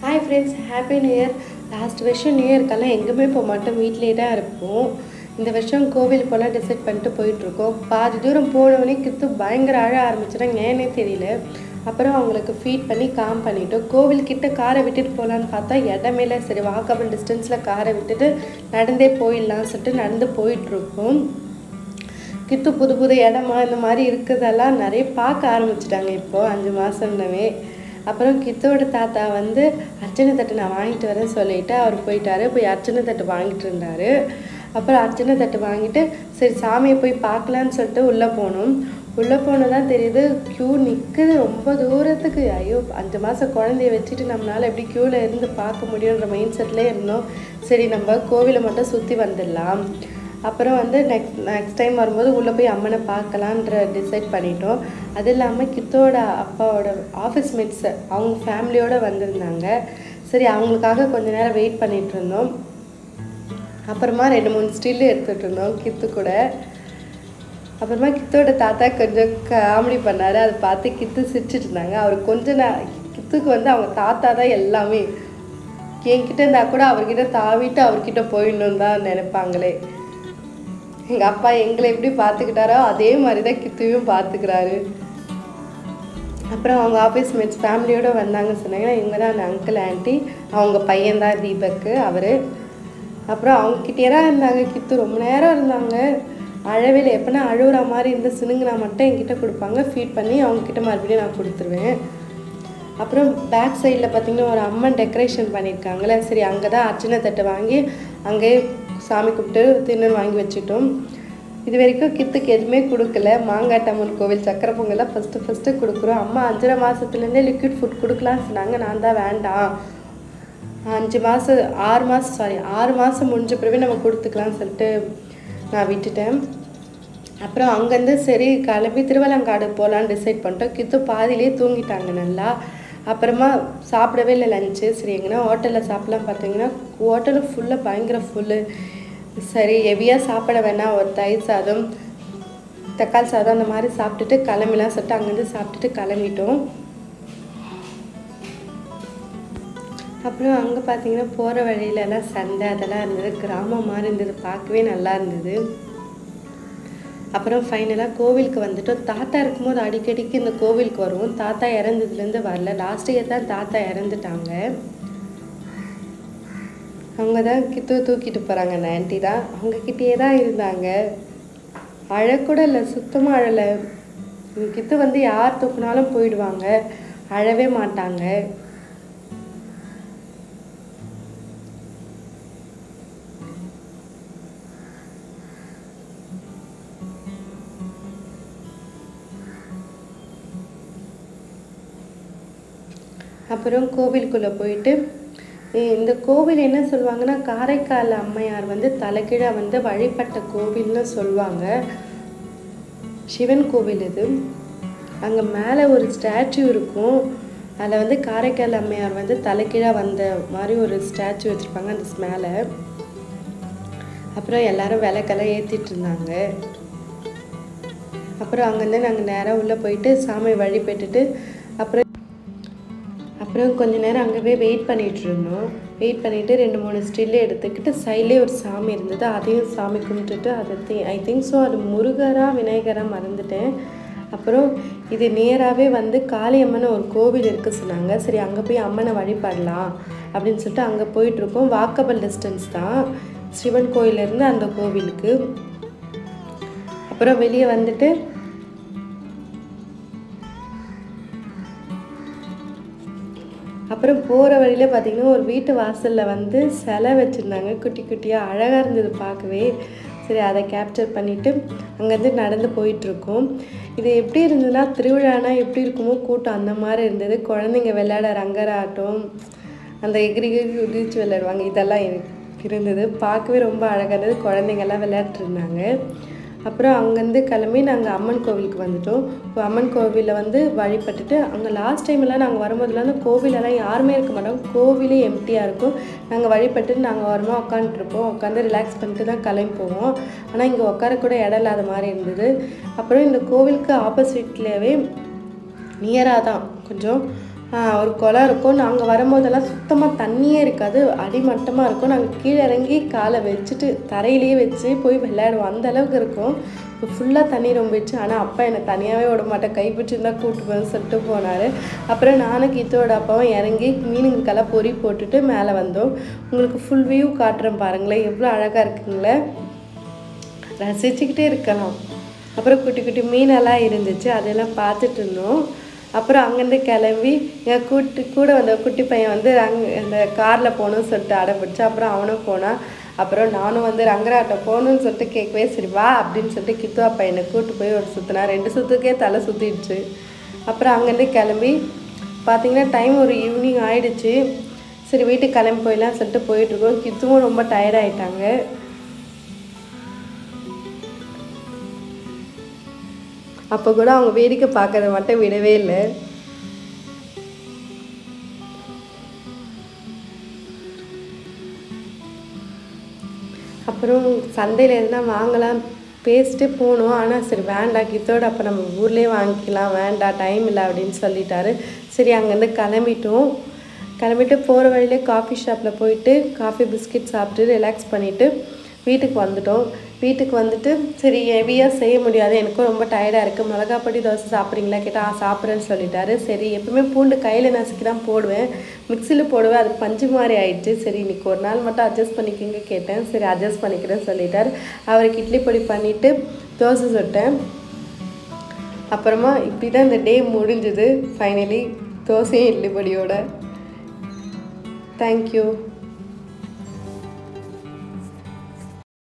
hi friends happy new year last வருஷம் new இயர்க்கெல்லாம் எங்கேயுமே போக மாட்டோம் வீட்டிலே தான் இருப்போம் இந்த வருஷம் கோவில் போலாம் டிசைட் பண்ணிட்டு போயிட்டுருக்கோம் பாதி தூரம் போனவொடனே கித்து பயங்கர அழ ஆரம்பிச்சிட்டாங்க ஏன்னே தெரியல அப்புறம் அவங்களுக்கு ஃபீட் பண்ணி காம் பண்ணிட்டோம் கோவில் கிட்ட காரை விட்டுட்டு போகலான்னு பார்த்தா இடமே இல்லை சரி வாக்கபிள் டிஸ்டன்ஸில் காரை விட்டுட்டு நடந்தே போயிடலாம்னு சொல்லிட்டு நடந்து போயிட்டுருக்கோம் கித்து புது புது இடமா இந்த மாதிரி இருக்கிறதெல்லாம் நிறைய பார்க்க ஆரம்பிச்சிட்டாங்க இப்போது அஞ்சு மாதம்னவே அப்புறம் கித்தோட தாத்தா வந்து அர்ச்சனை தட்டு நான் வாங்கிட்டு வரேன் சொல்லிட்டு அவர் போயிட்டாரு போய் அர்ச்சனை தட்டு வாங்கிட்டு இருந்தாரு அப்புறம் அர்ச்சனை தட்டு வாங்கிட்டு சரி சாமியை போய் பார்க்கலான்னு சொல்லிட்டு உள்ளே போனோம் உள்ளே போனதான் தெரியுது க்யூ நிற்குது ரொம்ப தூரத்துக்கு ஐயோ அஞ்சு மாதம் குழந்தைய வச்சுட்டு நம்மளால் எப்படி க்யூவில் இருந்து பார்க்க முடியுன்ற மைண்ட் செட்லேயே இருந்தோம் சரி நம்ம கோவிலை மட்டும் சுற்றி வந்துடலாம் அப்புறம் வந்து நெக்ஸ்ட் நெக்ஸ்ட் டைம் வரும்போது உள்ளே போய் அம்மனை பார்க்கலான்ற டிசைட் பண்ணிட்டோம் அது இல்லாமல் கித்தோட அப்பாவோட ஆஃபீஸ் மேட்ஸ் அவங்க ஃபேமிலியோடு வந்திருந்தாங்க சரி அவங்களுக்காக கொஞ்ச நேரம் வெயிட் பண்ணிட்டு இருந்தோம் அப்புறமா ரெண்டு மூணு ஸ்டில் எடுத்துகிட்டு இருந்தோம் கித்து கூட அப்புறமா கித்தோட தாத்தா கொஞ்சம் காமெடி பண்ணார் அதை பார்த்து கித்து சிரிச்சிட்டு இருந்தாங்க அவர் கொஞ்ச நே கித்துக்கு வந்து அவங்க தாத்தா தான் எல்லாமே என்கிட்ட இருந்தால் கூட அவர்கிட்ட தாவிட்டு அவர்கிட்ட போயிடணும் தான் நினைப்பாங்களே எங்கள் அப்பா எங்களை எப்படி பார்த்துக்கிட்டாரோ அதே மாதிரி தான் கித்துவையும் பார்த்துக்கிறாரு அப்புறம் அவங்க ஆஃபீஸ் மேட்ஸ் ஃபேமிலியோடு வந்தாங்க சொன்னாங்க இவங்க தான் அந்த அங்கிள் ஆண்டி அவங்க பையன் தான் தீபக்கு அவர் அப்புறம் அவங்கக்கிட்டே தான் இருந்தாங்க கித்து ரொம்ப நேரம் இருந்தாங்க அழவே இல்லை எப்போனா அழுகுற மாதிரி இருந்து சினுங்கினா மட்டும் என்கிட்ட கொடுப்பாங்க ஃபீட் பண்ணி அவங்கக்கிட்ட மறுபடியும் நான் கொடுத்துருவேன் அப்புறம் பேக் சைடில் பார்த்தீங்கன்னா ஒரு அம்மன் டெக்கரேஷன் பண்ணியிருக்காங்களே சரி அங்கே தான் அர்ச்சனை தட்டு வாங்கி அங்கேயே சாமி கும்பிட்டு தின்னு வாங்கி வச்சுட்டோம் இது வரைக்கும் கித்துக்கு எதுவுமே கொடுக்கல மாங்காட்டம்மன் கோவில் சக்கரை பொங்கல் தான் ஃபஸ்ட்டு ஃபஸ்ட்டு கொடுக்குறோம் அம்மா அஞ்சரை மாதத்துலேருந்தே லிக்விட் ஃபுட் கொடுக்கலாம்னு சொன்னாங்க நான் தான் வேண்டாம் அஞ்சு மாதம் ஆறு மாதம் சாரி ஆறு மாதம் முடிஞ்ச பிறகு நம்ம கொடுத்துக்கலாம்னு சொல்லிட்டு நான் விட்டுட்டேன் அப்புறம் அங்கேருந்து சரி கிளம்பி திருவள்ளங்காடு போகலான்னு டிசைட் பண்ணிட்டோம் கித்து பாதியிலே தூங்கிட்டாங்க நல்லா அப்புறமா சாப்பிடவே இல்லை லஞ்சு சரி எங்கன்னா ஹோட்டலில் சாப்பிட்லாம் பார்த்தீங்கன்னா ஹோட்டலு ஃபுல்லாக பயங்கர ஃபுல்லு சரி ஹெவியாக சாப்பிட வேணாம் ஒரு தயிர் சாதம் தக்காளி சாதம் அந்த மாதிரி சாப்பிட்டுட்டு கிளம்பிலாம் சொல்லிட்டு அங்கேருந்து சாப்பிட்டுட்டு கிளம்பிட்டோம் அப்புறம் அங்கே பார்த்தீங்கன்னா போகிற வழியிலலாம் சண்டை அதெல்லாம் இருந்தது கிராமம் மாதிரி இருந்தது பார்க்கவே நல்லா இருந்தது அப்புறம் ஃபைனலாக கோவிலுக்கு வந்துட்டோம் தாத்தா இருக்கும்போது அடிக்கடிக்கு இந்த கோவிலுக்கு வருவோம் தாத்தா இறந்ததுலேருந்து வரல லாஸ்ட் இயர் தான் தாத்தா இறந்துட்டாங்க அவங்க தான் கித்து தூக்கிட்டு போகிறாங்க அந்த ஆண்டி தான் அவங்கக்கிட்டே தான் இருந்தாங்க அழக்கூட இல்லை சுத்தமாக அழலை கித்து வந்து யார் தூக்குனாலும் போயிடுவாங்க அழவே மாட்டாங்க அப்புறம் கோவிலுக்குள்ளே போயிட்டு இந்த கோவில் என்ன சொல்லுவாங்கன்னா காரைக்கால் அம்மையார் வந்து தலைகீழாக வந்து வழிபட்ட கோவில்னு சொல்லுவாங்க சிவன் கோவில் இது அங்கே மேலே ஒரு ஸ்டாச்சு இருக்கும் அதில் வந்து காரைக்கால் அம்மையார் வந்து தலைகீழாக வந்த மாதிரி ஒரு ஸ்டாச்சு வச்சுருப்பாங்க அந்த மேலே அப்புறம் எல்லாரும் விளக்கெல்லாம் ஏற்றிட்டு இருந்தாங்க அப்புறம் அங்கேருந்து நாங்கள் நேராக உள்ளே போயிட்டு சாமி வழிபட்டுட்டு அப்புறம் அப்புறம் கொஞ்ச நேரம் அங்கேயே வெயிட் பண்ணிகிட்டு இருந்தோம் வெயிட் பண்ணிவிட்டு ரெண்டு மூணு ஸ்டில்லு எடுத்துக்கிட்டு சைட்லேயே ஒரு சாமி இருந்தது அதையும் சாமி கும்பிட்டுட்டு அதை ஐ திங்க் ஸோ அது முருகரா விநாயகராக மறந்துட்டேன் அப்புறம் இது நேராகவே வந்து காளியம்மன் ஒரு கோவில் இருக்குது சொன்னாங்க சரி அங்கே போய் அம்மனை வழிபடலாம் அப்படின்னு சொல்லிட்டு அங்கே போயிட்டுருக்கோம் வாக்கபிள் டிஸ்டன்ஸ் தான் சிவன் கோயிலேருந்து அந்த கோவிலுக்கு அப்புறம் வெளியே வந்துட்டு அப்புறம் போகிற வழியில் பார்த்திங்கன்னா ஒரு வீட்டு வாசலில் வந்து சிலை வச்சுருந்தாங்க குட்டி குட்டியாக அழகாக இருந்தது பார்க்கவே சரி அதை கேப்சர் பண்ணிவிட்டு அங்கேருந்து நடந்து போயிட்டுருக்கோம் இது எப்படி இருந்ததுன்னா திருவிழானா எப்படி இருக்குமோ கூட்டம் அந்த மாதிரி இருந்தது குழந்தைங்க விளையாட ரங்கராட்டம் அந்த எகிரி எகிரி குதிச்சு விளையாடுவாங்க இதெல்லாம் இருந்தது பார்க்கவே ரொம்ப அழகாக இருந்தது குழந்தைங்கெல்லாம் விளையாட்டுருந்தாங்க அப்புறம் அங்கேருந்து கிளம்பி நாங்கள் அம்மன் கோவிலுக்கு வந்துட்டோம் இப்போ அம்மன் கோவிலில் வந்து வழிபட்டுட்டு அங்கே லாஸ்ட் டைம்லாம் நாங்கள் வரும்போதுலாம் அந்த கோவிலெல்லாம் யாருமே இருக்க மாட்டோம் கோவிலே எம்டியாக இருக்கும் நாங்கள் வழிபட்டுட்டு நாங்கள் வரமா உட்காந்துட்ருப்போம் உட்காந்து ரிலாக்ஸ் பண்ணிட்டு தான் கிளம்பி போவோம் ஆனால் இங்கே உட்கார கூட இடம் இல்லாத மாதிரி இருந்தது அப்புறம் இந்த கோவிலுக்கு ஆப்போசிட்லேயே நியராக தான் கொஞ்சம் ஆஹ், ஒரு குளம் இருக்கும் நாங்கள் வரும்போதெல்லாம் சுத்தமாக தண்ணியே இருக்காது அடிமட்டமாக இருக்கும் நாங்கள் கீழே இறங்கி காலை வச்சுட்டு தரையிலேயே வச்சு போய் விளையாடுவோம் அந்த அளவுக்கு இருக்கும் ஃபுல்லாக தண்ணி ரொம்பிடுச்சு ஆனால் அப்பா என்னை தனியாகவே விட மாட்டேன் கைப்பிடிச்சிருந்தா கூப்பிட்டு போன்னு சொல்லிட்டு போனார் அப்புறம் நானும் கித்தோட அப்பாவும் இறங்கி மீனுங்களுக்கெல்லாம் பொறி போட்டுட்டு மேலே வந்தோம் உங்களுக்கு ஃபுல் வியூ காட்டுறேன் பாருங்களேன் எவ்வளோ அழகாக இருக்குங்களே ரசிச்சுக்கிட்டே இருக்கலாம் அப்புறம் குட்டி குட்டி மீனெல்லாம் இருந்துச்சு அதெல்லாம் பார்த்துட்டு இருந்தோம் அப்புறம் அங்கேருந்து கிளம்பி எங்கள் கூட்டு கூட வந்த குட்டி பையன் வந்து அங்கே அந்த காரில் போகணும்னு சொல்லிட்டு அடம்பிடிச்சு அப்புறம் அவனும் போனான் அப்புறம் நானும் வந்து ரங்கராட்டம் போகணும்னு சொல்லிட்டு கேட்கவே சரி வா அப்படின்னு சொல்லிட்டு கித்துவா பையனை கூட்டு போய் ஒரு சுற்றினா ரெண்டு சுற்றுக்கே தலை சுற்றிடுச்சு அப்புறம் அங்கேருந்து கிளம்பி பார்த்தீங்கன்னா டைம் ஒரு ஈவினிங் ஆயிடுச்சு சரி வீட்டுக்கு கிளம்பி போயிடலாம் சொல்லிட்டு போயிட்டுருக்கோம் கித்துவும் ரொம்ப tired ஆயிட்டாங்க அப்போ கூட அவங்க வேடிக்கை பார்க்கறத மட்டும் விடவே இல்லை அப்புறம் சந்தையில் எதுனா வாங்கலாம் பேசிட்டு போனோம் ஆனால் சரி வேண்டாம் கித்தோட அப்போ நம்ம ஊர்லேயே வாங்கிக்கலாம் வேண்டாம் டைம் இல்லை அப்படின்னு சொல்லிட்டாரு சரி அங்கேருந்து கிளம்பிட்டோம் கிளம்பிட்டு போகிற வழியிலே காஃபி ஷாப்பில் போயிட்டு காஃபி பிஸ்கட் சாப்பிட்டு ரிலாக்ஸ் பண்ணிவிட்டு வீட்டுக்கு வந்துட்டோம் வீட்டுக்கு வந்துட்டு சரி ஹெவியாக செய்ய முடியாது எனக்கும் ரொம்ப டயர்டாக இருக்குது மிளகாப்பொடி தோசை சாப்பிட்றீங்களா கேட்டால் ஆ சாப்பிட்றேன்னு சொல்லிட்டாரு சரி எப்பவுமே பூண்டு கையில் நசுக்கி தான் போடுவேன் மிக்சியில் போடுவேன் அது பஞ்சு மாதிரி ஆயிடுச்சு சரி இன்னைக்கு ஒரு நாள் மட்டும் அட்ஜஸ்ட் பண்ணிக்கோங்க கேட்டேன் சரி அட்ஜஸ்ட் பண்ணிக்கிறேன்னு சொல்லிட்டார் அவருக்கு இட்லி பொடி பண்ணிவிட்டு தோசை சுட்டேன் அப்புறமா இப்படி தான் இந்த டே முடிஞ்சுது ஃபைனலி தோசையும் இட்லி பொடியோட தேங்க்யூ